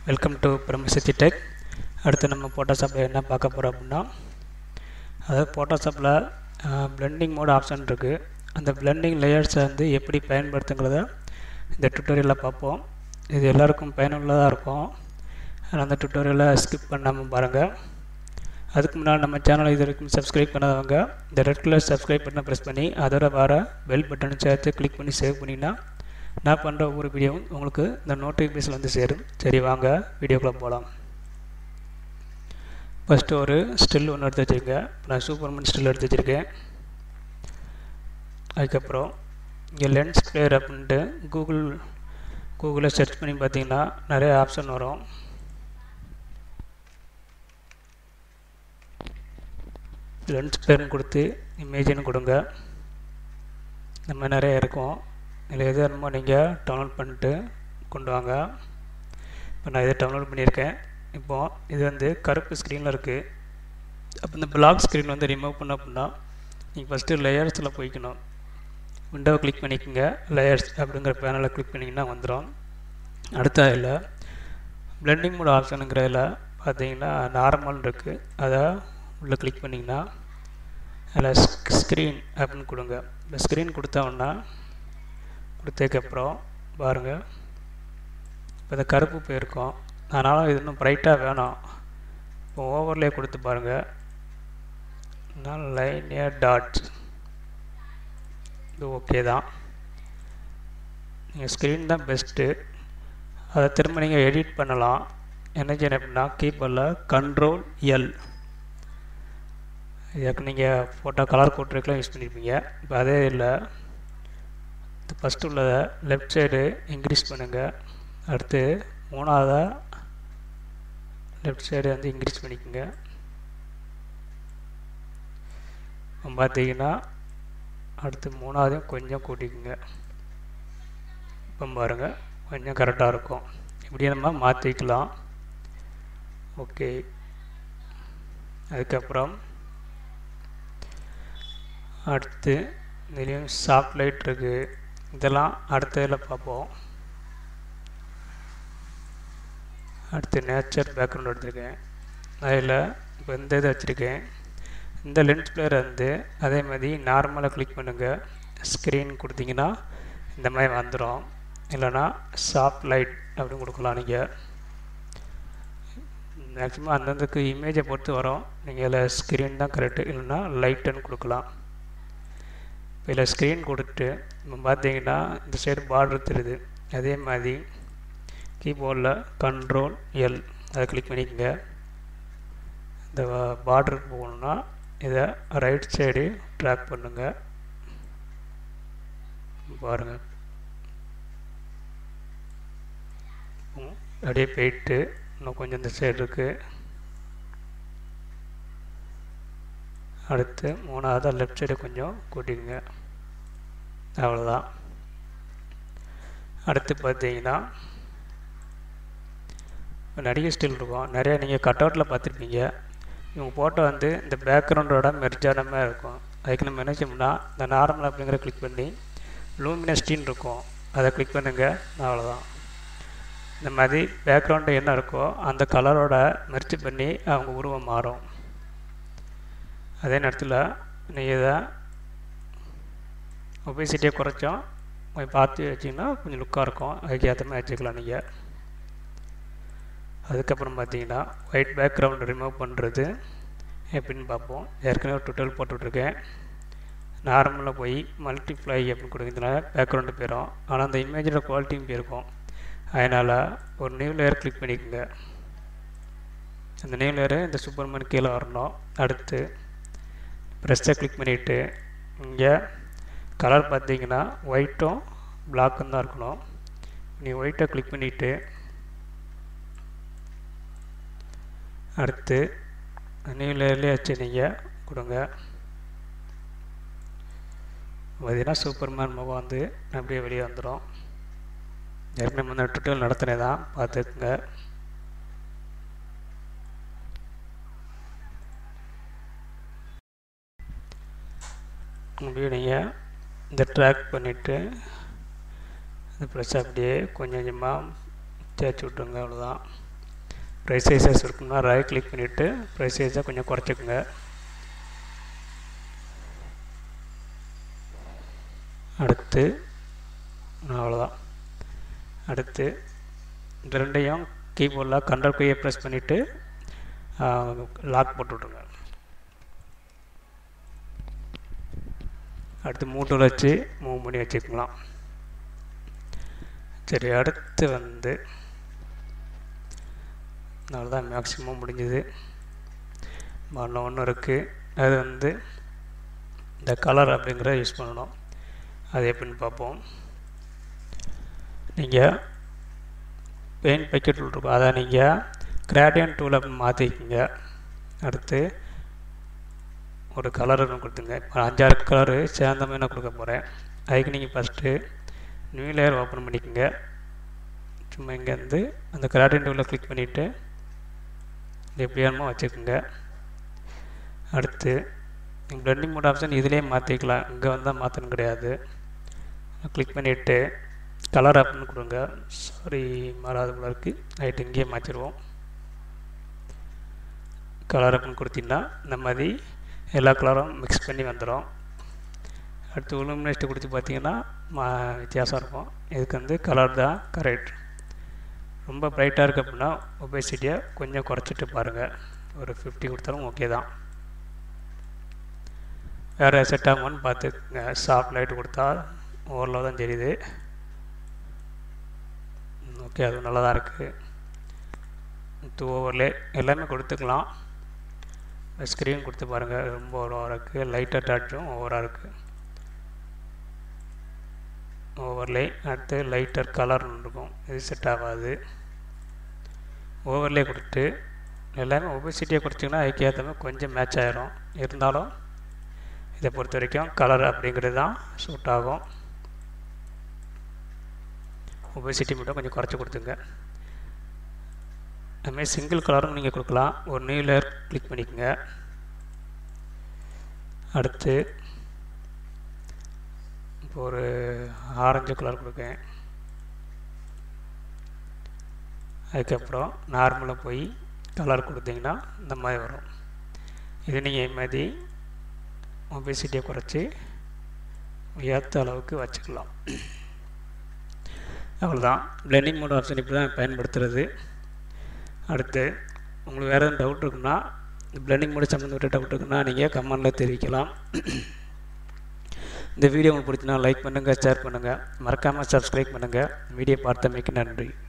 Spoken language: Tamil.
வெல்கம் டு பிரம்மசக்தி டெக் அடுத்து நம்ம ஃபோட்டோஷாப்பில் என்ன பார்க்க போகிறோம் அப்படின்னா அதாவது ஃபோட்டோஷாப்பில் பிளெண்டிங் மோட் ஆப்ஷன் இருக்குது அந்த பிளெண்டிங் லேயர்ஸை வந்து எப்படி பயன்படுத்துங்கிறத இந்த டுட்டோரியலில் பார்ப்போம் இது எல்லாருக்கும் பயனுள்ளதாக இருக்கும் அதனால் அந்த டுட்டோரியலை ஸ்கிப் பண்ணாமல் பாருங்கள் அதுக்கு முன்னால் நம்ம சேனலை இது வரைக்கும் சப்ஸ்கிரைப் பண்ணாதவங்க இந்த ரெட் கலர் சப்ஸ்கிரைப் பட்டனை ப்ரெஸ் பண்ணி அதோட வர பெல் பட்டனை சேர்த்து கிளிக் பண்ணி சேவ் பண்ணிங்கன்னா நான் பண்ணுற ஒவ்வொரு வீடியோவும் உங்களுக்கு இந்த நோட்டிஃபிகேஷன் வந்து சேரும் சரி வாங்க வீடியோக்குள்ளே போகலாம் ஃபஸ்ட்டு ஒரு ஸ்டில் ஒன்று எடுத்து வச்சுருக்கேன் நான் சூப்பர்மன் ஸ்டில் எடுத்து வச்சுருக்கேன் அதுக்கப்புறம் இங்கே லென்ஸ் பிளேயர் அப்படின்ட்டு கூகுள் கூகுளில் சர்ச் பண்ணி பார்த்தீங்கன்னா நிறைய ஆப்ஷன் வரும் லென்ஸ் பிளேயர்னு கொடுத்து இமேஜின்னு கொடுங்க இந்த மாதிரி நிறைய இருக்கும் இதில் எது வேணுமோ நீங்கள் டவுன்லோட் பண்ணிட்டு கொண்டு வாங்க இப்போ நான் இதை டவுன்லோட் பண்ணியிருக்கேன் இப்போது இது வந்து கருப்பு ஸ்க்ரீனில் இருக்குது அப்போ இந்த பிளாக் ஸ்க்ரீன் வந்து ரிமூவ் பண்ண அப்படின்னா நீங்கள் ஃபஸ்ட்டு லேயர்ஸில் போய்க்கணும் விண்டோவை கிளிக் பண்ணிக்கோங்க லேயர்ஸ் அப்படிங்கிற பேனலை கிளிக் பண்ணிங்கன்னா வந்துடும் அடுத்த இதில் பிளெண்டிங் மோட் ஆப்ஷனுங்கிறதில் பார்த்தீங்கன்னா நார்மல் இருக்குது அதை உள்ளே கிளிக் பண்ணிங்கன்னா அதில் ஸ்க்ரீன் அப்படின்னு கொடுங்க இந்த ஸ்க்ரீன் கொடுத்தோன்னா கொடுத்ததுக்கப்புறம் பாருங்கள் இப்போ இந்த கருப்பு போயிருக்கோம் அதனால் இது இன்னும் ப்ரைட்டாக வேணும் இப்போ ஓவர்லே கொடுத்து பாருங்கள் நான் லைனியர் டாட் இது ஓகே தான் நீங்கள் ஸ்க்ரீன் தான் பெஸ்ட்டு அதை திரும்ப நீங்கள் எடிட் பண்ணலாம் என்ன செய்யணும் அப்படின்னா கீபோர்டில் கண்ட்ரோல் எல் இதுக்கு நீங்கள் ஃபோட்டோ கலர் கோட்ருக்கெலாம் யூஸ் பண்ணியிருப்பீங்க இப்போ அதே இல்லை ஃபஸ்ட்டு உள்ளதை லெஃப்ட் சைடு இன்க்ரீஸ் பண்ணுங்கள் அடுத்து மூணாவதாக லெஃப்ட் சைடு வந்து இன்க்ரீஸ் பண்ணிக்கோங்க பார்த்தீங்கன்னா அடுத்து மூணாவதையும் கொஞ்சம் கூட்டிக்குங்க இப்போ பாருங்கள் கொஞ்சம் கரெக்டாக இருக்கும் இப்படியே நம்ம மாற்றிக்கலாம் ஓகே அதுக்கப்புறம் அடுத்து இதுலேயும் சாஃப்ட் லைட் இருக்குது இதெல்லாம் அடுத்த இதில் பார்ப்போம் அடுத்து நேச்சர் பேக்ரவுண்ட் எடுத்திருக்கேன் அதில் இப்போ இந்த இதை வச்சுருக்கேன் இந்த லென்ஸ் பிளேயர் வந்து அதே மாதிரி நார்மலாக கிளிக் பண்ணுங்கள் ஸ்க்ரீன் கொடுத்தீங்கன்னா இந்த மாதிரி வந்துடும் இல்லைனா சாஃப்ட் லைட் அப்படின்னு கொடுக்கலாம் நீங்கள் மேக்ஸிமம் அந்தந்தக்கு இமேஜை பொறுத்து வரும் நீங்கள் இதில் ஸ்க்ரீன் தான் கரெக்டு இல்லைன்னா லைட்டுன்னு கொடுக்கலாம் இப்போ இதில் ஸ்க்ரீன் கொடுத்துட்டு இப்போ பார்த்தீங்கன்னா இந்த சைடு பார்டர் தெரியுது அதே மாதிரி கீபோர்டில் கண்ட்ரோல் எல் அதை கிளிக் பண்ணிக்கோங்க இந்த பார்டருக்கு போகணுன்னா இதை ரைட் சைடு ட்ராக் பண்ணுங்கள் பாருங்கள் அப்படியே போயிட்டு இன்னும் கொஞ்சம் இந்த சைடு இருக்குது அடுத்து மூணாவது லெஃப்ட் சைடு கொஞ்சம் கூட்டிங்க அவ்வளோதான் அடுத்து பார்த்தீங்கன்னா நிறைய ஸ்டில் இருக்கும் நிறைய நீங்கள் கட் அவுட்டில் பார்த்துருப்பீங்க இவங்க ஃபோட்டோ வந்து இந்த பேக்ரவுண்டோட மெர்ஜான மாதிரி இருக்கும் அதுக்கு நம்ம என்ன செய்யணும்னா இந்த நார்மல் அப்படிங்கிற கிளிக் பண்ணி லூமினஸ்டின்னு இருக்கும் அதை கிளிக் பண்ணுங்கள் அவ்வளோதான் இந்த மாதிரி பேக்ரவுண்டு என்ன இருக்கோ அந்த கலரோட மெர்ச்சி பண்ணி அவங்க உருவம் மாறும் அதே நேரத்தில் நீங்கள் இதை ஒபிசிட்டியை குறைச்சோம் கொஞ்சம் பார்த்து வச்சிங்கன்னா கொஞ்சம் லுக்காக இருக்கும் அதுக்கு ஏற்ற மாதிரி வச்சுக்கலாம் நீங்கள் அதுக்கப்புறம் பார்த்தீங்கன்னா ஒயிட் பேக்ரவுண்ட் ரிமூவ் பண்ணுறது எப்படின்னு பார்ப்போம் ஏற்கனவே ஒரு டுட்டல் போட்டுட்ருக்கேன் நார்மலாக போய் மல்டிப்ளை அப்படின்னு கொடுக்குறதுனால பேக்ரவுண்டு போயிடும் ஆனால் அந்த இமேஜோட குவாலிட்டியும் போயிருக்கும் அதனால் ஒரு நியூ லேயர் கிளிக் பண்ணிக்கோங்க அந்த நியூ லேயரு இந்த சூப்பர்மேன் கீழே வரணும் அடுத்து ப்ரெஸ்ஸை கிளிக் பண்ணிவிட்டு இங்கே கலர் பார்த்தீங்கன்னா ஒயிட்டும் பிளாக்கும் தான் இருக்கணும் நீ ஒயிட்டை கிளிக் பண்ணிவிட்டு அடுத்து நியூ லேயர்லேயே வச்சு நீங்கள் கொடுங்க பார்த்தீங்கன்னா சூப்பர்மேன் முகம் வந்து அப்படியே வெளியே வந்துடும் ஏற்கனவே வந்து டுட்டோரியல் நடத்தினே தான் பார்த்துக்குங்க அப்படியே நீங்கள் இந்த ட்ராக் பண்ணிவிட்டு இந்த ப்ளஸ் அப்படியே கொஞ்சம் கொஞ்சமாக தேய்ச்சி விட்ருங்க அவ்வளோதான் ப்ரைஸைசஸ் இருக்குன்னா ரைட் கிளிக் பண்ணிவிட்டு ப்ரைஸைஸை கொஞ்சம் குறைச்சிக்கோங்க அடுத்து அவ்வளோதான் அடுத்து இந்த ரெண்டையும் கீபோர்டில் கண்ட்ரோல் கையை ப்ரெஸ் பண்ணிவிட்டு லாக் போட்டு விட்ருங்க அடுத்து மூட்டில் வச்சு மூவ் பண்ணி வச்சுக்கலாம் சரி அடுத்து வந்து அவ்வளோதான் மேக்ஸிமம் முடிஞ்சுது ஒன்று ஒன்று இருக்குது அது வந்து இந்த கலர் அப்படிங்கிற யூஸ் பண்ணணும் அது எப்படின்னு பார்ப்போம் நீங்கள் பெயிண்ட் பக்கெட் டூல் இருக்கும் அதை நீங்கள் கிராடியன் டூல் அப்படின்னு மாற்றிக்கிங்க அடுத்து ஒரு கலர் கொடுத்துங்க இப்போ அஞ்சாறு கலரு சேர்ந்த மாதிரி நான் கொடுக்க போகிறேன் அதுக்கு நீங்கள் ஃபஸ்ட்டு நியூ லேயர் ஓப்பன் பண்ணிக்கோங்க சும்மா இங்கேருந்து அந்த கிராடியன் டூலில் கிளிக் பண்ணிவிட்டு இது எப்படி வேணுமோ வச்சுக்கோங்க அடுத்து பிளெண்டிங் மோட் ஆப்ஷன் இதிலே மாற்றிக்கலாம் இங்கே வந்தால் மாற்றணும் கிடையாது கிளிக் பண்ணிவிட்டு கலர் அப்படின்னு கொடுங்க சாரி மாறாத போல இருக்குது நைட்டு இங்கேயே மாற்றிடுவோம் கலர் அப்படின்னு கொடுத்தீங்கன்னா இந்த மாதிரி எல்லா கலரும் மிக்ஸ் பண்ணி வந்துடும் அடுத்து உளுமினஸ்ட்டு கொடுத்து பார்த்தீங்கன்னா மா வித்தியாசம் இருக்கும் இதுக்கு வந்து கலர் தான் கரெக்ட் ரொம்ப ப்ரைட்டாக இருக்குது அப்படின்னா ஒபேசிட்டியை கொஞ்சம் குறைச்சிட்டு பாருங்கள் ஒரு ஃபிஃப்டி கொடுத்தாலும் ஓகே தான் வேறு செட் ஆகுமான்னு பார்த்துக்குங்க சாஃப்ட் லைட் கொடுத்தா ஓரளவு தான் தெரியுது ஓகே அது நல்லா தான் இருக்குது டூ ஓவர்லே எல்லாமே கொடுத்துக்கலாம் ஸ்க்ரீன் கொடுத்து பாருங்கள் ரொம்ப ஓவராக இருக்குது லைட்டாக டாச்சும் ஓவராக இருக்குது ஓவர்லே அடுத்து லைட்டர் கலர்னு இருக்கும் இது செட் ஆகாது ஓவர்லே கொடுத்து எல்லாமே ஒபிசிட்டியை கொடுத்திங்கன்னா அதுக்கு ஏற்ற மாதிரி கொஞ்சம் மேட்ச் ஆகிரும் இருந்தாலும் இதை பொறுத்த வரைக்கும் கலர் அப்படிங்கிறது தான் சூட் ஆகும் ஒபேசிட்டி மட்டும் கொஞ்சம் குறைச்சி கொடுத்துங்க அதுமாதிரி சிங்கிள் கலரும் நீங்கள் கொடுக்கலாம் ஒரு நியூ லேயர் கிளிக் பண்ணிக்கோங்க அடுத்து இப்போ ஒரு ஆரஞ்சு கலர் கொடுக்கேன் அதுக்கப்புறம் நார்மலாக போய் கலர் கொடுத்தீங்கன்னா இந்த மாதிரி வரும் இது நீங்கள் இது மாதிரி ஒபேசிட்டியை குறைச்சி ஏற்ற அளவுக்கு வச்சுக்கலாம் அவ்வளோதான் பிளெண்டிங் மோட் ஆப்ஷன் இப்படி தான் பயன்படுத்துகிறது அடுத்து உங்களுக்கு வேறு எதுவும் டவுட் இருக்குன்னா பிளெண்டிங் மோடு சம்மந்தப்பட்ட டவுட் இருக்குன்னா நீங்கள் கமெண்டில் தெரிவிக்கலாம் இந்த வீடியோ உங்களுக்கு பிடிச்சினா லைக் பண்ணுங்கள் ஷேர் பண்ணுங்கள் மறக்காமல் சப்ஸ்கிரைப் பண்ணுங்கள் வீடியோ பார்த்தமைக்கு நன்றி